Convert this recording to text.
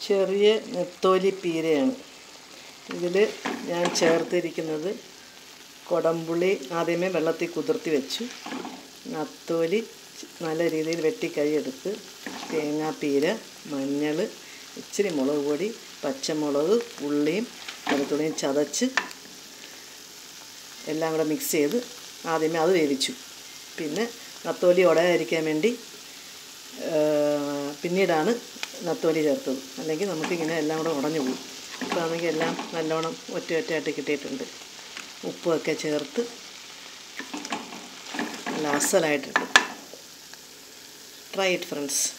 ചെറിയ നെത്തോലി പീരയാണ് ഇതിൽ ഞാൻ ചേർത്തിരിക്കുന്നത് കൊടംപുളി ആദ്യമേ വെള്ളത്തിൽ കുതിർത്തി വെച്ചു നത്തോലി നല്ല രീതിയിൽ വെട്ടി കൈയെടുത്ത് തേങ്ങാപ്പീര മഞ്ഞൾ ഇച്ചിരി മുളക് പൊടി പച്ചമുളക് ഉള്ളിയും വെളുത്തുള്ളിയും ചതച്ച് എല്ലാം കൂടെ മിക്സ് ചെയ്ത് ആദ്യമേ അത് വേവിച്ചു പിന്നെ നത്തോലി ഉടയാതിരിക്കാൻ വേണ്ടി പിന്നീടാണ് നത്തോലി ചേർത്തത് അല്ലെങ്കിൽ നമുക്കിങ്ങനെ എല്ലാം കൂടെ ഉടഞ്ഞു പോകും ഇപ്പോൾ ആണെങ്കിൽ എല്ലാം നല്ലോണം ഒറ്റ ഒറ്റയായിട്ട് കിട്ടിയിട്ടുണ്ട് ഉപ്പുമൊക്കെ ചേർത്ത് നല്ല അസലായിട്ടുണ്ട് ട്രൈ ഇറ്റ് ഫ്രണ്ട്സ്